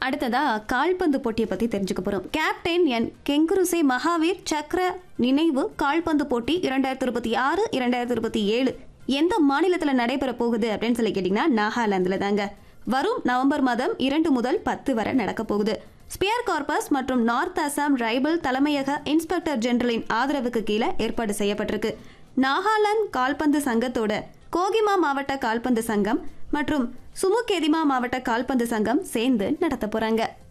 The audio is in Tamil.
அடுத்ததா கால்பந்து போட்டியை பத்தி தெரிஞ்சுக்க போறோம் கேப்டன் என் கெங்குருசே மகாவீர் சக்ர நினைவு கால்பந்து போட்டி இரண்டாயிரத்தி இருபத்தி ஆறு இரண்டாயிரத்தி இருபத்தி ஏழு எந்த மாநிலத்துல நடைபெற போகுது அப்படின்னு சொல்லி கேட்டீங்கன்னா நாகாலாந்துல தாங்க வரும் நவம்பர் மாதம் இரண்டு முதல் பத்து வரை நடக்க போகுது ஸ்பியர் கார்பஸ் மற்றும் நார்த் அசாம் ரைபிள் தலைமையக இன்ஸ்பெக்டர் ஜெனரலின் ஆதரவுக்கு கீழே ஏற்பாடு செய்யப்பட்டிருக்கு நாகாலாந்து கால்பந்து சங்கத்தோட கோகிமா மாவட்ட கால்பந்து சங்கம் மற்றும் சுமுகேதிமா மாவட்ட கால்பந்து சங்கம் சேர்ந்து நடத்த போறாங்க